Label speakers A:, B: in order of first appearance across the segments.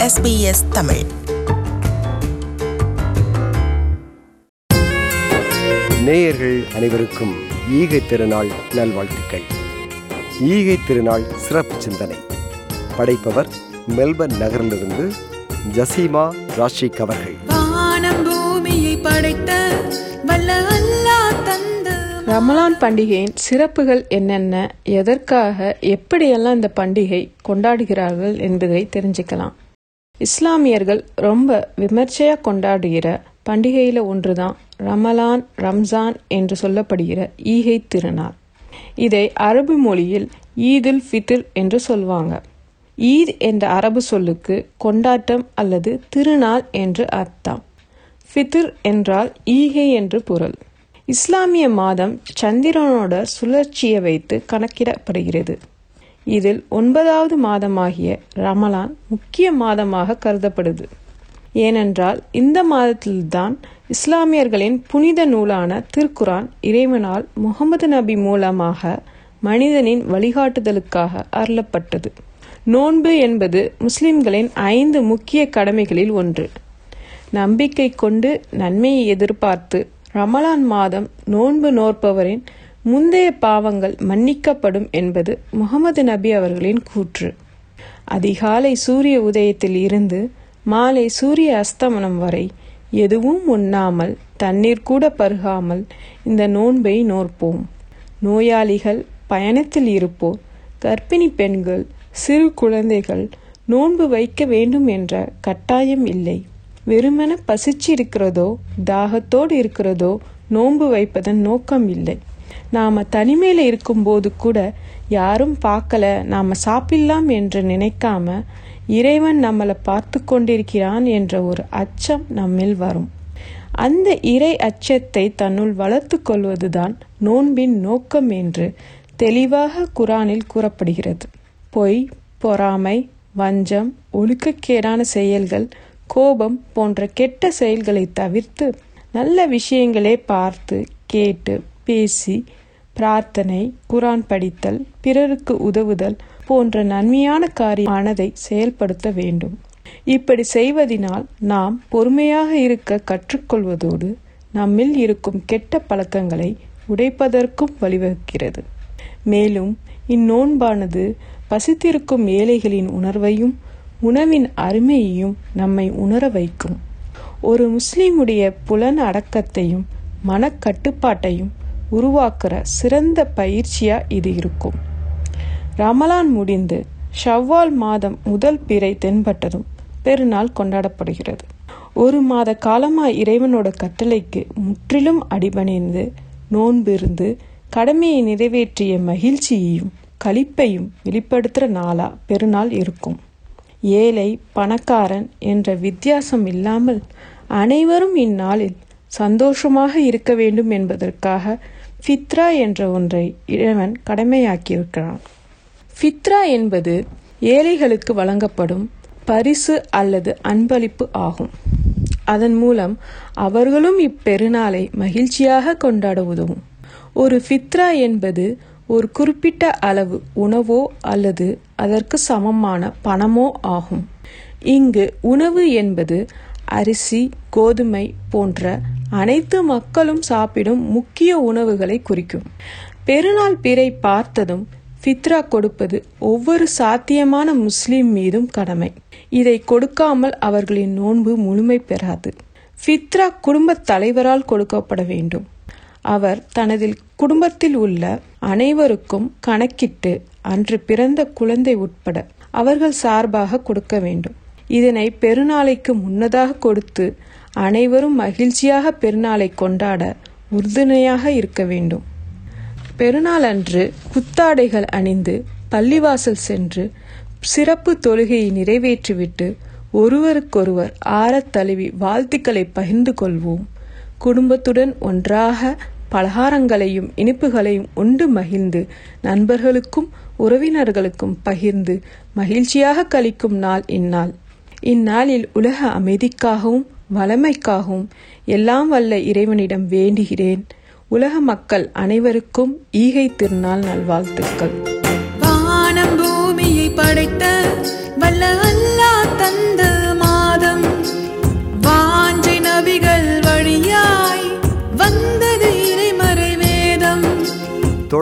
A: SBS Tamil
B: நேயர்கள் அனைவருக்கும் ஈகை திருநாள் நல்வாழ்த்துக்கள் ஈகை திருநாள் சிறப்பு சிந்தனை படைப்பவர் மெல்பர்ன் நகரிலிருந்து ஜசீமா ராஷிக் அவர்கள்
C: வானம் பூமியை படைத்த வல்ல அல்லாஹ் தந்த
D: ரமலான் பண்டிகையின் சிறப்புகள் என்னென்ன எதற்காக எப்படியெல்லாம் இந்த பண்டிகை கொண்டாடுகிறார்கள் என்பதை தெரிஞ்சுக்கலாம் இஸ்லாமியர்கள் ரொம்ப விமர்சையா கொண்டாடுகிற பண்டிகையில ஒன்றுதான் ரமலான் ரம்ஜான் என்று சொல்லப்படுகிற ஈகை திருநாள் இதை அரபு மொழியில் ஈதுல் ஃபித்ர் என்று சொல்வாங்க ஈத் என்ற அரபு சொல்லுக்கு கொண்டாட்டம் அல்லது திருநாள் என்று அர்த்தம் ஃபித்ர் என்றால் ஈகை என்று பொருள் இஸ்லாமிய மாதம் சந்திரனோட சுழற்சியை வைத்து கணக்கிடப்படுகிறது இதில் ஒன்பதாவது மாதமாகிய ரமலான் முக்கிய மாதமாக கருதப்படுது ஏனென்றால் இந்த மாதத்தில்தான் இஸ்லாமியர்களின் புனித நூலான திருக்குரான் இறைவனால் முகமது நபி மூலமாக மனிதனின் வழிகாட்டுதலுக்காக அருளப்பட்டது நோன்பு என்பது முஸ்லிம்களின் ஐந்து முக்கிய கடமைகளில் ஒன்று நம்பிக்கை கொண்டு நன்மையை எதிர்பார்த்து ரமலான் மாதம் நோன்பு நோற்பவரின் முந்தைய பாவங்கள் மன்னிக்கப்படும் என்பது முகமது நபி அவர்களின் கூற்று அதிகாலை சூரிய உதயத்தில் இருந்து மாலை சூரிய அஸ்தமனம் வரை எதுவும் உண்ணாமல் தண்ணீர் கூட பருகாமல் இந்த நோன்பை நோற்போம் நோயாளிகள் பயணத்தில் இருப்போர் கர்ப்பிணி பெண்கள் சிறு குழந்தைகள் நோன்பு வைக்க வேண்டும் என்ற கட்டாயம் இல்லை வெறுமன பசிச்சு இருக்கிறதோ தாகத்தோடு இருக்கிறதோ நோன்பு வைப்பதன் நோக்கம் இல்லை நாம தனிமையில இருக்கும்போது கூட யாரும் பார்க்கல நாம சாப்பிடலாம் என்று நினைக்காம இறைவன் நம்மளை பார்த்து கொண்டிருக்கிறான் என்ற ஒரு அச்சம் நம்மில் வரும் அந்த இறை அச்சத்தை தன்னுள் வளர்த்து கொள்வதுதான் நோன்பின் நோக்கம் என்று தெளிவாக குரானில் கூறப்படுகிறது பொய் பொறாமை வஞ்சம் ஒழுக்கக்கேடான செயல்கள் கோபம் போன்ற கெட்ட செயல்களை தவிர்த்து நல்ல விஷயங்களே பார்த்து கேட்டு பேசி பிரார்த்தனை குரான் படித்தல் பிறருக்கு உதவுதல் போன்ற நன்மையான காரியமானதை செயல்படுத்த வேண்டும் இப்படி செய்வதினால் நாம் பொறுமையாக இருக்க கற்றுக்கொள்வதோடு நம்மில் இருக்கும் கெட்ட பழக்கங்களை உடைப்பதற்கும் வழிவகுக்கிறது மேலும் இந்நோன்பானது பசித்திருக்கும் ஏழைகளின் உணர்வையும் உணவின் அருமையையும் நம்மை உணர வைக்கும் ஒரு முஸ்லிமுடைய புலன் அடக்கத்தையும் மனக்கட்டுப்பாட்டையும் உருவாக்குற சிறந்த பயிற்சியா இது இருக்கும் ரமலான் முடிந்து ஷவ்வால் மாதம் முதல் பிறை தென்பட்டதும் பெருநாள் கொண்டாடப்படுகிறது ஒரு மாத காலமா இறைவனோட கட்டளைக்கு முற்றிலும் அடிபணிந்து நோன்பிருந்து கடமையை நிறைவேற்றிய மகிழ்ச்சியையும் களிப்பையும் வெளிப்படுத்துற நாளா பெருநாள் இருக்கும் ஏழை பணக்காரன் என்ற வித்தியாசம் இல்லாமல் அனைவரும் இந்நாளில் சந்தோஷமாக இருக்க வேண்டும் என்பதற்காக ஃபித்ரா என்ற ஒன்றை இறைவன் கடமையாக்கியிருக்கிறான் ஃபித்ரா என்பது ஏழைகளுக்கு வழங்கப்படும் பரிசு அல்லது அன்பளிப்பு ஆகும் அதன் மூலம் அவர்களும் இப்பெருநாளை மகிழ்ச்சியாக கொண்டாட உதவும் ஒரு ஃபித்ரா என்பது ஒரு குறிப்பிட்ட அளவு உணவோ அல்லது அதற்கு சமமான பணமோ ஆகும் இங்கு உணவு என்பது அரிசி கோதுமை போன்ற அனைத்து மக்களும் சாப்பிடும் முக்கிய உணவுகளை குறிக்கும் பெருநாள் பிறை பார்த்ததும் ஃபித்ரா கொடுப்பது ஒவ்வொரு சாத்தியமான முஸ்லிம் மீதும் கடமை இதை கொடுக்காமல் அவர்களின் நோன்பு முழுமை பெறாது ஃபித்ரா குடும்ப தலைவரால் கொடுக்கப்பட வேண்டும் அவர் தனது குடும்பத்தில் உள்ள அனைவருக்கும் கணக்கிட்டு அன்று பிறந்த குழந்தை உட்பட அவர்கள் சார்பாக கொடுக்க வேண்டும் இதனை பெருநாளைக்கு முன்னதாக கொடுத்து அனைவரும் மகிழ்ச்சியாக பெருநாளை கொண்டாட உறுதுணையாக இருக்க வேண்டும் பெருநாள் அன்று புத்தாடைகள் அணிந்து பள்ளிவாசல் சென்று சிறப்பு தொழுகையை நிறைவேற்றிவிட்டு ஒருவருக்கொருவர் ஆறத் தழுவி வாழ்த்துக்களை பகிர்ந்து கொள்வோம் குடும்பத்துடன் ஒன்றாக பலகாரங்களையும் இனிப்புகளையும் உண்டு மகிழ்ந்து நண்பர்களுக்கும் உறவினர்களுக்கும் பகிர்ந்து மகிழ்ச்சியாக கழிக்கும் நாள் இந்நாள் இந்நாளில் உலக அமைதிக்காகவும் வளமைக்காகவும் எல்லாம் வல்ல இறைவனிடம் வேண்டுகிறேன் உலக மக்கள் அனைவருக்கும் ஈகை திருநாள் நல்வாழ்த்துக்கள்
C: வானம் பூமியை படைத்த வல்ல அல்லாஹ் தந்த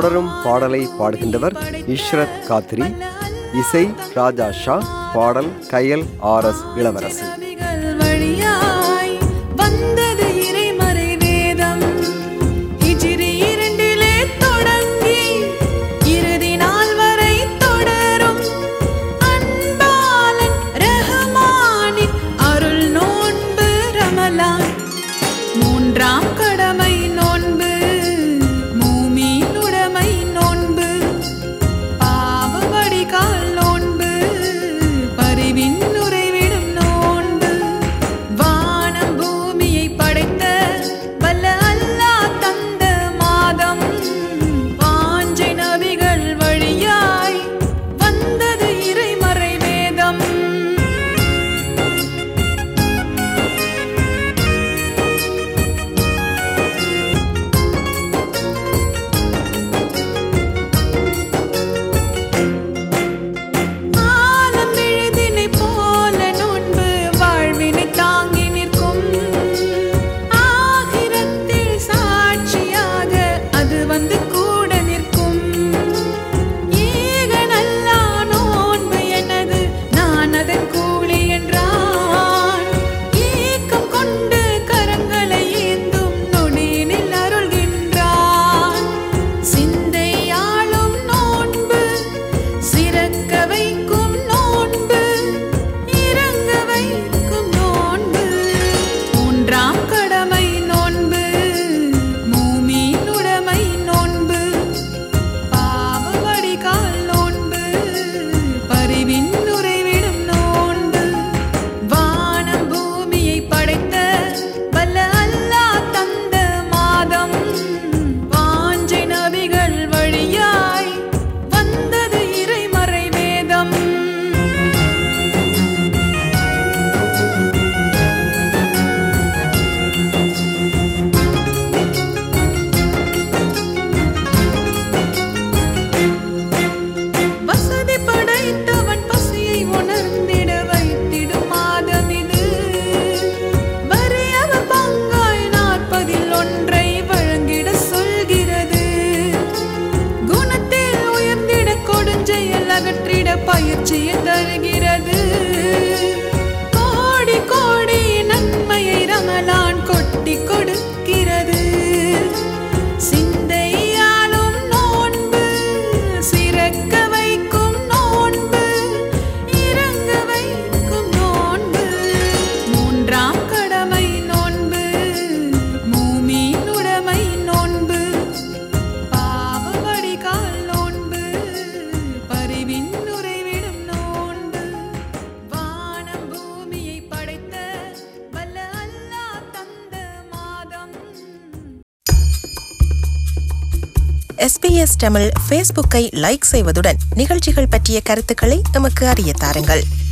B: தொடரும் பாடலை பாடுகின்றவர் இஷ்ரத் காத்ரி இசை ராஜா ஷா பாடல் கயல் ஆர் எஸ் இளவரசி
C: நபிகள் வழியாய் வந்தது இறைமறை வேதம் ஹிஜ்ரி இரண்டிலே தொடங்கி இறுதி நாள் வரை தொடரும் அன்பாளன் ரஹ்மானின் அருள் நோன்பு ரமலான் மூன்றாம் கடமை நோன்பு மூமின் உடைமை நோன்பு பாவ வடிகால் நோன்பு பரிவின் உறைவிடும் நோன்பு வானம் பூமியை படைத்த வல்ல அல்லாஹ் தந்த மாதம் வாஞ்சை நபிகள் வழியாய் வந்தது இறைமறை வேதம் ஆலம் எழுதினை போல நோன்பு வாழ்வினை தாங்கி நிற்கும் ஆகிரத்தில் சாட்சியாக அது வந்து கூட நிற்கும் ஏக நல்லா நோன்பு எனது நான் அதன் கூலி என்றான் ஏக்கம் கொண்டு கரங்களை ஏந்தும் நொடியினில் அருள்கின்றான் சிந்தையாளும் நோன்பு சிறக்க வைக்கும் நோன்பு இறங்க வைக்கும் நோன்பு மூன்றாம் கடமை நோன்பு மூமின் உடைமை நோன்பு பாவ வடிகால் நோன்பு பரிவின் உறைவிடும் நோன்பு வானம் பூமியை படைத்த வல்ல அல்லாஹ் தந்த மாதம் வாஞ்சை நபிகள் வழியாய் வந்தது இறைமறை வேதம் வசதி படைத்தவன் பசியை உணர்ந்திட வைத்திடும் மாதம் இது வறியவர் பங்காய் நாற்பதில் ஒன்றை வழங்கிட சொல்கிறது குணத்தில் உயர்ந்திட கொடுஞ்செயல் அகற்றிட பயிற்சியை தருகிறது கோடி கோடி நன்மையை ரமலான் கொட்டி கொடுக்கிறது சிந்தையாலும் நோன்பு சிறக்க வைக்கும் நோன்பு இறங்க வைக்கும் நோன்பு மூன்றாம் கடமை நோன்பு மூமின் உடைமை நோன்பு பாவ வடிகால் நோன்பு பரிவின் உறைவிடும் நோன்பு வானம் பூமியை படைத்த வல்ல அல்லாஹ் தந்த மாதம்
A: எஸ்பிஎஸ் தமிழ் ஃபேஸ்புக்கை லைக் செய்வதுடன் நிகழ்ச்சிகள் பற்றிய கருத்துக்களை எமக்கு அறிய தாருங்கள்